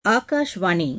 ஆகாஷ்வாணி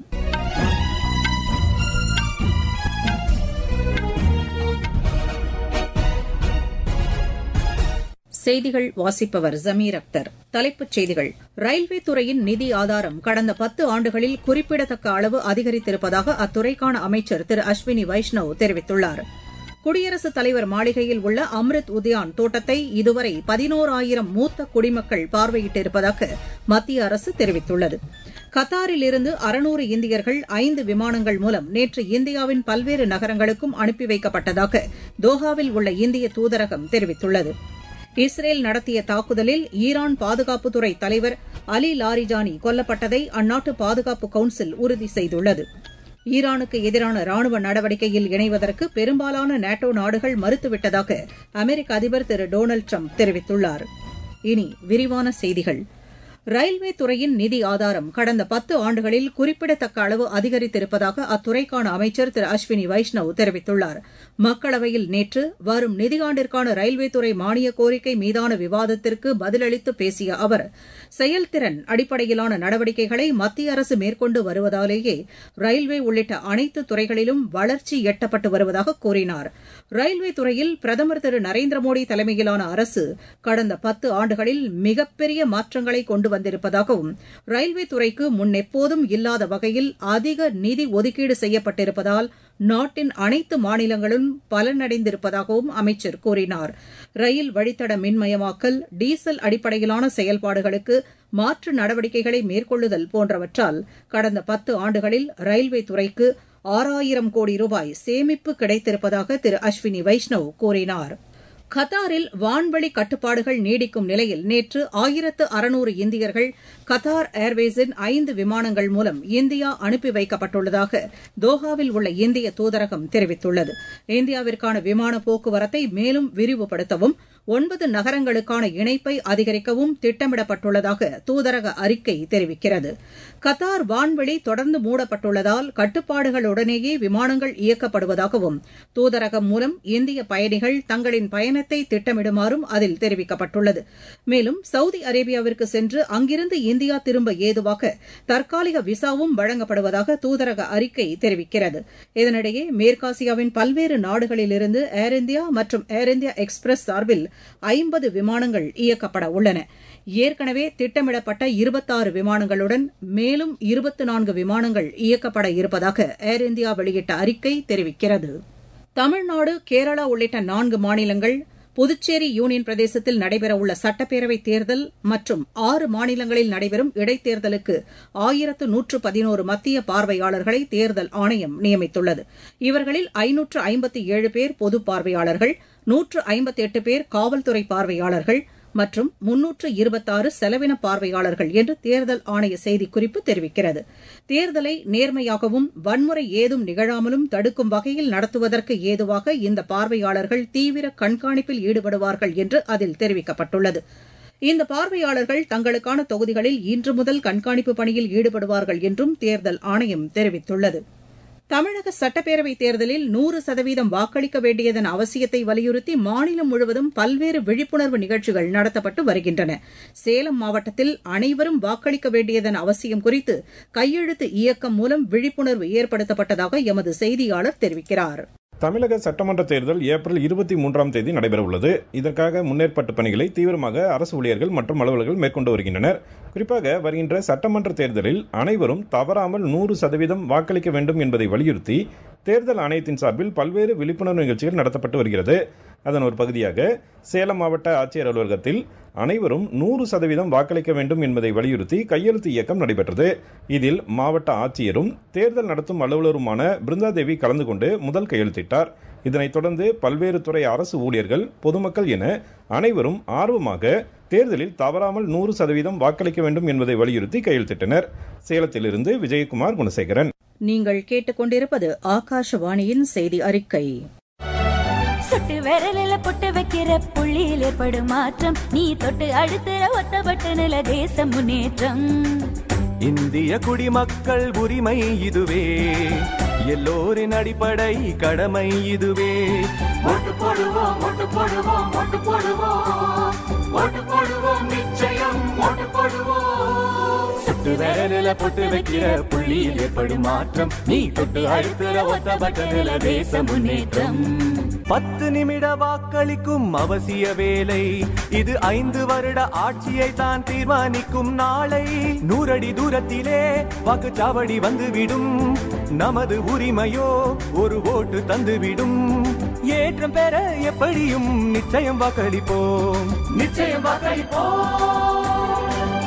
செய்திகள் வாசிப்பவர் ஜமீர் அக்தர் தலைப்புச் செய்திகள் ரயில்வே துறையின் நிதி ஆதாரம் கடந்த பத்து ஆண்டுகளில் குறிப்பிடத்தக்க அளவு அதிகரித்திருப்பதாக அத்துறைக்கான அமைச்சர் திரு அஸ்வினி வைஷ்ணவ் தெரிவித்துள்ளார் குடியரசுத் தலைவர் மாளிகையில் உள்ள அம்ரித் உத்யான் தோட்டத்தை இதுவரை பதினோராயிரம் மூத்த குடிமக்கள் பார்வையிட்டிருப்பதாக மத்திய அரசு தெரிவித்துள்ளது கத்தாரில் இருந்து அறுநூறு இந்தியர்கள் ஐந்து விமானங்கள் மூலம் நேற்று இந்தியாவின் பல்வேறு நகரங்களுக்கும் அனுப்பி வைக்கப்பட்டதாக தோஹாவில் உள்ள இந்திய தூதரகம் தெரிவித்துள்ளது இஸ்ரேல் நடத்திய தாக்குதலில் ஈரான் பாதுகாப்புத்துறை தலைவர் அலி லாரிஜானி கொல்லப்பட்டதை அந்நாட்டு பாதுகாப்பு கவுன்சில் உறுதி செய்துள்ளது ஈரானுக்கு எதிரான ராணுவ நடவடிக்கையில் இணைவதற்கு பெரும்பாலான நேட்டோ நாடுகள் மறுத்துவிட்டதாக அமெரிக்க அதிபர் திரு டொனால்டு ட்ரம்ப் தெரிவித்துள்ளார் இனி விரிவான செய்திகள் ரயில்வே துறையின் நிதி ஆதாரம் கடந்த பத்து ஆண்டுகளில் குறிப்பிடத்தக்க அளவு அதிகரித்திருப்பதாக அத்துறைக்கான அமைச்சர் திரு அஸ்வினி வைஷ்ணவ் தெரிவித்துள்ளார் மக்களவையில் நேற்று வரும் நிதியாண்டிற்கான ரயில்வே துறை மானிய கோரிக்கை மீதான விவாதத்திற்கு பதிலளித்து பேசிய அவர் செயல்திறன் அடிப்படையிலான நடவடிக்கைகளை மத்திய அரசு மேற்கொண்டு வருவதாலேயே ரயில்வே உள்ளிட்ட அனைத்து துறைகளிலும் வளர்ச்சி எட்டப்பட்டு வருவதாக கூறினார் ரயில்வே துறையில் பிரதமர் திரு நரேந்திர மோடி தலைமையிலான அரசு கடந்த பத்து ஆண்டுகளில் மிகப்பெரிய மாற்றங்களை கொண்டு வந்திருப்பதாகவும் ரயில்வே துறைக்கு முன்னெப்போதும் இல்லாத வகையில் அதிக நிதி ஒதுக்கீடு செய்யப்பட்டிருப்பதால் நாட்டின் அனைத்து மாநிலங்களும் பலனடைந்திருப்பதாகவும் அமைச்சர் கூறினார் ரயில் வழித்தட மின்மயமாக்கல் டீசல் அடிப்படையிலான செயல்பாடுகளுக்கு மாற்று நடவடிக்கைகளை மேற்கொள்ளுதல் போன்றவற்றால் கடந்த பத்து ஆண்டுகளில் ரயில்வே துறைக்கு ஆறாயிரம் கோடி ரூபாய் சேமிப்பு கிடைத்திருப்பதாக திரு அஸ்வினி வைஷ்ணவ் கூறினார் கத்தாரில் வான்வழி கட்டுப்பாடுகள் நீடிக்கும் நிலையில் நேற்று ஆயிரத்து அறுநூறு இந்தியர்கள் கத்தார் ஏர்வேஸின் ஐந்து விமானங்கள் மூலம் இந்தியா அனுப்பி வைக்கப்பட்டுள்ளதாக தோஹாவில் உள்ள இந்திய தூதரகம் தெரிவித்துள்ளது இந்தியாவிற்கான விமான போக்குவரத்தை மேலும் விரிவுபடுத்தவும் ஒன்பது நகரங்களுக்கான இணைப்பை அதிகரிக்கவும் திட்டமிடப்பட்டுள்ளதாக தூதரக அறிக்கை தெரிவிக்கிறது கத்தார் வான்வெளி தொடர்ந்து மூடப்பட்டுள்ளதால் கட்டுப்பாடுகளுடனேயே விமானங்கள் இயக்கப்படுவதாகவும் தூதரகம் மூலம் இந்திய பயணிகள் தங்களின் பயணத்தை திட்டமிடுமாறும் அதில் தெரிவிக்கப்பட்டுள்ளது மேலும் சவுதி அரேபியாவிற்கு சென்று அங்கிருந்து இந்தியா திரும்ப ஏதுவாக தற்காலிக விசாவும் வழங்கப்படுவதாக தூதரக அறிக்கை தெரிவிக்கிறது இதனிடையே மேற்காசியாவின் பல்வேறு நாடுகளிலிருந்து ஏர் இந்தியா மற்றும் ஏர் இந்தியா எக்ஸ்பிரஸ் சார்பில் ஐம்பது விமானங்கள் இயக்கப்பட உள்ளன ஏற்கனவே திட்டமிடப்பட்ட இருபத்தாறு விமானங்களுடன் மேலும் இருபத்து நான்கு விமானங்கள் இயக்கப்பட இருப்பதாக ஏர் இந்தியா வெளியிட்ட அறிக்கை தெரிவிக்கிறது தமிழ்நாடு கேரளா உள்ளிட்ட நான்கு மாநிலங்கள் புதுச்சேரி யூனியன் பிரதேசத்தில் நடைபெறவுள்ள சட்டப்பேரவைத் தேர்தல் மற்றும் ஆறு மாநிலங்களில் நடைபெறும் இடைத்தேர்தலுக்கு ஆயிரத்து நூற்று பதினோரு மத்திய பார்வையாளர்களை தேர்தல் ஆணையம் நியமித்துள்ளது இவர்களில் ஐநூற்று ஐம்பத்தி ஏழு பேர் பொது பார்வையாளர்கள் நூற்று ஐம்பத்தெட்டு பேர் காவல்துறை பார்வையாளர்கள் மற்றும் முன்னூற்று இருபத்தாறு செலவின பார்வையாளர்கள் என்று தேர்தல் ஆணைய செய்திக்குறிப்பு தெரிவிக்கிறது தேர்தலை நேர்மையாகவும் வன்முறை ஏதும் நிகழாமலும் தடுக்கும் வகையில் நடத்துவதற்கு ஏதுவாக இந்த பார்வையாளர்கள் தீவிர கண்காணிப்பில் ஈடுபடுவார்கள் என்று அதில் தெரிவிக்கப்பட்டுள்ளது இந்த பார்வையாளர்கள் தங்களுக்கான தொகுதிகளில் இன்று முதல் கண்காணிப்பு பணியில் ஈடுபடுவார்கள் என்றும் தேர்தல் ஆணையம் தெரிவித்துள்ளது தமிழக சட்டப்பேரவைத் தேர்தலில் நூறு சதவீதம் வாக்களிக்க வேண்டியதன் அவசியத்தை வலியுறுத்தி மாநிலம் முழுவதும் பல்வேறு விழிப்புணர்வு நிகழ்ச்சிகள் நடத்தப்பட்டு வருகின்றன சேலம் மாவட்டத்தில் அனைவரும் வாக்களிக்க வேண்டியதன் அவசியம் குறித்து கையெழுத்து இயக்கம் மூலம் விழிப்புணர்வு ஏற்படுத்தப்பட்டதாக எமது செய்தியாளர் தெரிவிக்கிறார் தமிழக சட்டமன்ற தேர்தல் ஏப்ரல் இருபத்தி மூன்றாம் தேதி நடைபெறவுள்ளது இதற்காக முன்னேற்பாட்டு பணிகளை தீவிரமாக அரசு ஊழியர்கள் மற்றும் அலுவலர்கள் மேற்கொண்டு வருகின்றனர் குறிப்பாக வருகின்ற சட்டமன்ற தேர்தலில் அனைவரும் தவறாமல் நூறு சதவீதம் வாக்களிக்க வேண்டும் என்பதை வலியுறுத்தி தேர்தல் ஆணையத்தின் சார்பில் பல்வேறு விழிப்புணர்வு நிகழ்ச்சிகள் நடத்தப்பட்டு வருகிறது அதன் ஒரு பகுதியாக சேலம் மாவட்ட ஆட்சியர் அலுவலகத்தில் அனைவரும் நூறு சதவீதம் வாக்களிக்க வேண்டும் என்பதை வலியுறுத்தி கையெழுத்து இயக்கம் நடைபெற்றது இதில் மாவட்ட ஆட்சியரும் தேர்தல் நடத்தும் அலுவலருமான பிருந்தாதேவி கலந்து கொண்டு முதல் கையெழுத்திட்டார் இதனைத் தொடர்ந்து பல்வேறு துறை அரசு ஊழியர்கள் பொதுமக்கள் என அனைவரும் ஆர்வமாக தேர்தலில் தவறாமல் நூறு சதவீதம் வாக்களிக்க வேண்டும் என்பதை வலியுறுத்தி கையெழுத்திட்டனர் சேலத்திலிருந்து விஜயகுமார் குணசேகரன் நீங்கள் கேட்டுக்கொண்டிருப்பது ஆகாஷவாணியின் செய்தி அறிக்கை சுட்டு விரலில பொட்டு வைக்கிற புள்ளியில் ஏற்படும் மாற்றம் நீ தொட்டு அழுத்துற ஒத்த பட்டனில தேச முன்னேற்றம் இந்திய குடிமக்கள் உரிமை இதுவே எல்லோரின் அடிப்படை கடமை இதுவே ஓட்டு போடுவோம் ஓட்டு போடுவோம் ஓட்டு போடுவோம் ஓட்டு போடுவோம் நிச்சயம் ஓட்டு போடுவோம் சொட்டு விரலில பொட்டு வைக்கிற புள்ளியில் ஏற்படும் மாற்றம் நீ தொட்டு அழுத்துற ஒத்த பட்டனில தேச முன்னேற்றம் பத்து நிமிட வாக்களிக்கும் அவசிய வேலை இது ஐந்து வருட ஆட்சியை தான் தீர்மானிக்கும் நாளை நூறடி தூரத்திலே வாக்குச்சாவடி வந்துவிடும் நமது உரிமையோ ஒரு ஓட்டு தந்துவிடும் ஏற்றம் பெற எப்படியும் நிச்சயம் வாக்களிப்போம் நிச்சயம் வாக்களிப்போம்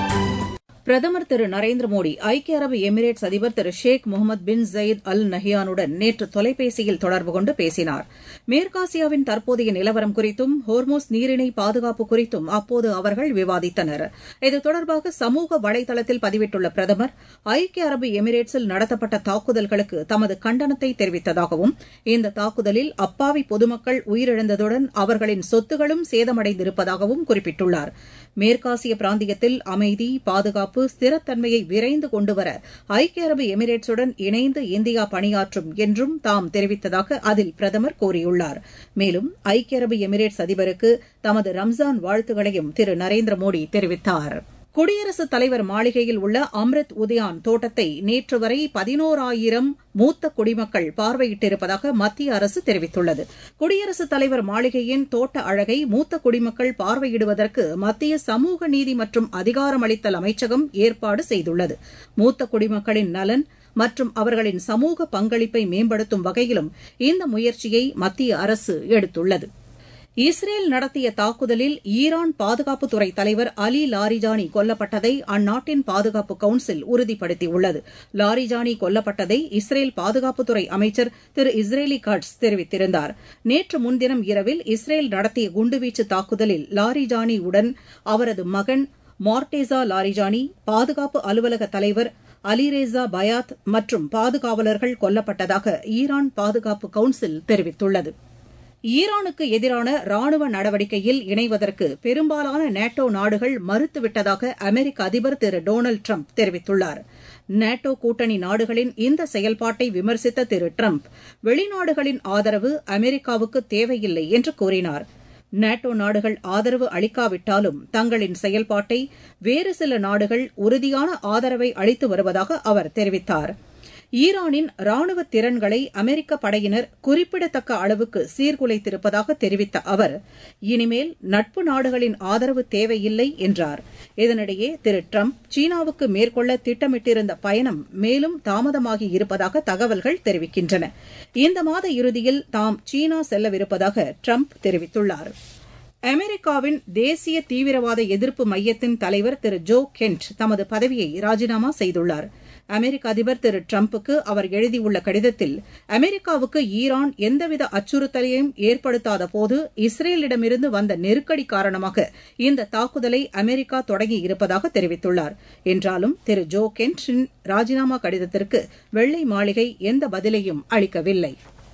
பிரதமர் திரு நரேந்திர மோடி ஐக்கிய அரபு எமிரேட்ஸ் அதிபர் திரு ஷேக் முகமது பின் ஜயீத் அல் நஹியானுடன் நேற்று தொலைபேசியில் தொடர்பு கொண்டு பேசினார் மேற்காசியாவின் தற்போதைய நிலவரம் குறித்தும் ஹோர்மோஸ் நீரிணை பாதுகாப்பு குறித்தும் அப்போது அவர்கள் விவாதித்தனர் இது தொடர்பாக சமூக வலைதளத்தில் பதிவிட்டுள்ள பிரதமர் ஐக்கிய அரபு எமிரேட்ஸில் நடத்தப்பட்ட தாக்குதல்களுக்கு தமது கண்டனத்தை தெரிவித்ததாகவும் இந்த தாக்குதலில் அப்பாவி பொதுமக்கள் உயிரிழந்ததுடன் அவர்களின் சொத்துகளும் சேதமடைந்திருப்பதாகவும் குறிப்பிட்டுள்ளார் மேற்காசிய பிராந்தியத்தில் அமைதி பாதுகாப்பு ஸ்திரத்தன்மையை விரைந்து கொண்டுவர ஐக்கிய அரபு எமிரேட்ஸுடன் இணைந்து இந்தியா பணியாற்றும் என்றும் தாம் தெரிவித்ததாக அதில் பிரதமர் கூறியுள்ளார் மேலும் ஐக்கிய அரபு எமிரேட்ஸ் அதிபருக்கு தமது ரம்ஜான் வாழ்த்துக்களையும் திரு நரேந்திர மோடி தெரிவித்தார் குடியரசுத் தலைவர் மாளிகையில் உள்ள அம்ரித் உதயான் தோட்டத்தை நேற்று வரை பதினோராயிரம் மூத்த குடிமக்கள் பார்வையிட்டிருப்பதாக மத்திய அரசு தெரிவித்துள்ளது குடியரசுத் தலைவர் மாளிகையின் தோட்ட அழகை மூத்த குடிமக்கள் பார்வையிடுவதற்கு மத்திய சமூக நீதி மற்றும் அதிகாரமளித்தல் அமைச்சகம் ஏற்பாடு செய்துள்ளது மூத்த குடிமக்களின் நலன் மற்றும் அவர்களின் சமூக பங்களிப்பை மேம்படுத்தும் வகையிலும் இந்த முயற்சியை மத்திய அரசு எடுத்துள்ளது இஸ்ரேல் நடத்திய தாக்குதலில் ஈரான் பாதுகாப்புத்துறை தலைவர் அலி லாரிஜானி கொல்லப்பட்டதை அந்நாட்டின் பாதுகாப்பு கவுன்சில் உறுதிப்படுத்தியுள்ளது லாரிஜானி கொல்லப்பட்டதை இஸ்ரேல் பாதுகாப்புத்துறை அமைச்சர் திரு இஸ்ரேலி கட்ஸ் தெரிவித்திருந்தார் நேற்று முன்தினம் இரவில் இஸ்ரேல் நடத்திய குண்டுவீச்சு தாக்குதலில் லாரிஜானி உடன் அவரது மகன் மார்டேசா லாரிஜானி பாதுகாப்பு அலுவலக தலைவர் அலிரேசா பயாத் மற்றும் பாதுகாவலர்கள் கொல்லப்பட்டதாக ஈரான் பாதுகாப்பு கவுன்சில் தெரிவித்துள்ளது ஈரானுக்கு எதிரான ராணுவ நடவடிக்கையில் இணைவதற்கு பெரும்பாலான நேட்டோ நாடுகள் மறுத்துவிட்டதாக அமெரிக்க அதிபர் திரு டொனால்டு ட்ரம்ப் தெரிவித்துள்ளார் நேட்டோ கூட்டணி நாடுகளின் இந்த செயல்பாட்டை விமர்சித்த திரு ட்ரம்ப் வெளிநாடுகளின் ஆதரவு அமெரிக்காவுக்கு தேவையில்லை என்று கூறினார் நேட்டோ நாடுகள் ஆதரவு அளிக்காவிட்டாலும் தங்களின் செயல்பாட்டை வேறு சில நாடுகள் உறுதியான ஆதரவை அளித்து வருவதாக அவர் தெரிவித்தார் ஈரானின் ராணுவ திறன்களை அமெரிக்க படையினர் குறிப்பிடத்தக்க அளவுக்கு சீர்குலைத்திருப்பதாக தெரிவித்த அவர் இனிமேல் நட்பு நாடுகளின் ஆதரவு தேவையில்லை என்றார் இதனிடையே திரு டிரம்ப் சீனாவுக்கு மேற்கொள்ள திட்டமிட்டிருந்த பயணம் மேலும் தாமதமாகி இருப்பதாக தகவல்கள் தெரிவிக்கின்றன இந்த மாத இறுதியில் தாம் சீனா செல்லவிருப்பதாக டிரம்ப் தெரிவித்துள்ளார் அமெரிக்காவின் தேசிய தீவிரவாத எதிர்ப்பு மையத்தின் தலைவர் திரு ஜோ கென்ட் தமது பதவியை ராஜினாமா செய்துள்ளார் அமெரிக்க அதிபர் திரு டிரம்புக்கு அவர் எழுதியுள்ள கடிதத்தில் அமெரிக்காவுக்கு ஈரான் எந்தவித அச்சுறுத்தலையும் ஏற்படுத்தாத போது இஸ்ரேலிடமிருந்து வந்த நெருக்கடி காரணமாக இந்த தாக்குதலை அமெரிக்கா தொடங்கி இருப்பதாக தெரிவித்துள்ளார் என்றாலும் திரு ஜோ கென்ட்டின் ராஜினாமா கடிதத்திற்கு வெள்ளை மாளிகை எந்த பதிலையும் அளிக்கவில்லை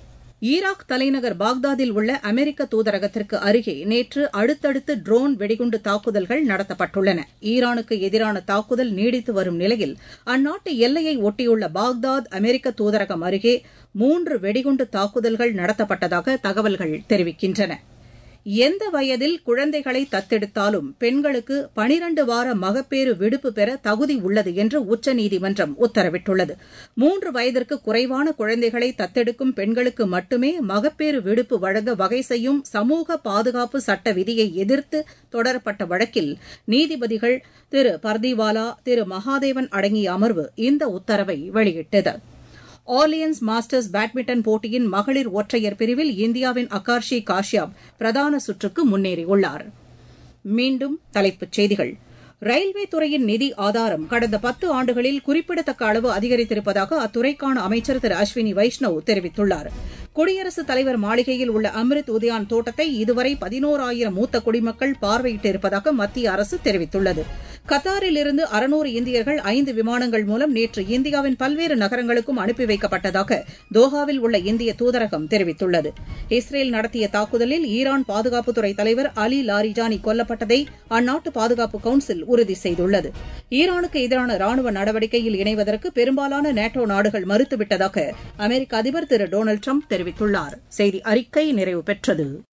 ஈராக் தலைநகர் பாக்தாதில் உள்ள அமெரிக்க தூதரகத்திற்கு அருகே நேற்று அடுத்தடுத்து ட்ரோன் வெடிகுண்டு தாக்குதல்கள் நடத்தப்பட்டுள்ளன ஈரானுக்கு எதிரான தாக்குதல் நீடித்து வரும் நிலையில் அந்நாட்டு எல்லையை ஒட்டியுள்ள பாக்தாத் அமெரிக்க தூதரகம் அருகே மூன்று வெடிகுண்டு தாக்குதல்கள் நடத்தப்பட்டதாக தகவல்கள் தெரிவிக்கின்றன எந்த வயதில் குழந்தைகளை தத்தெடுத்தாலும் பெண்களுக்கு பனிரண்டு வார மகப்பேறு விடுப்பு பெற தகுதி உள்ளது என்று உச்சநீதிமன்றம் உத்தரவிட்டுள்ளது மூன்று வயதிற்கு குறைவான குழந்தைகளை தத்தெடுக்கும் பெண்களுக்கு மட்டுமே மகப்பேறு விடுப்பு வழங்க வகை செய்யும் சமூக பாதுகாப்பு சட்ட விதியை எதிர்த்து தொடரப்பட்ட வழக்கில் நீதிபதிகள் திரு பர்திவாலா திரு மகாதேவன் அடங்கிய அமர்வு இந்த உத்தரவை வெளியிட்டது ஆர்லியன்ஸ் மாஸ்டர்ஸ் பேட்மிண்டன் போட்டியின் மகளிர் ஒற்றையர் பிரிவில் இந்தியாவின் அகார்ஷி காஷ்யாப் பிரதான சுற்றுக்கு முன்னேறியுள்ளார் மீண்டும் தலைப்புச் செய்திகள் ரயில்வே துறையின் நிதி ஆதாரம் கடந்த பத்து ஆண்டுகளில் குறிப்பிடத்தக்க அளவு அதிகரித்திருப்பதாக அத்துறைக்கான அமைச்சர் திரு அஸ்வினி வைஷ்ணவ் தெரிவித்துள்ளார் குடியரசுத் தலைவர் மாளிகையில் உள்ள அம்ரித் உதயான் தோட்டத்தை இதுவரை பதினோராயிரம் மூத்த குடிமக்கள் பார்வையிட்டிருப்பதாக மத்திய அரசு தெரிவித்துள்ளது கத்தாரில் இருந்து அறுநூறு இந்தியர்கள் ஐந்து விமானங்கள் மூலம் நேற்று இந்தியாவின் பல்வேறு நகரங்களுக்கும் அனுப்பி வைக்கப்பட்டதாக தோஹாவில் உள்ள இந்திய தூதரகம் தெரிவித்துள்ளது இஸ்ரேல் நடத்திய தாக்குதலில் ஈரான் பாதுகாப்புத்துறை தலைவர் அலி லாரிஜானி கொல்லப்பட்டதை அந்நாட்டு பாதுகாப்பு கவுன்சில் உறுதி செய்துள்ளது ஈரானுக்கு எதிரான ராணுவ நடவடிக்கையில் இணைவதற்கு பெரும்பாலான நேட்டோ நாடுகள் மறுத்துவிட்டதாக அமெரிக்க அதிபர் திரு டொனால்டு ட்ரம்ப் தெரிவித்துள்ளார் செய்தி அறிக்கை நிறைவு பெற்றது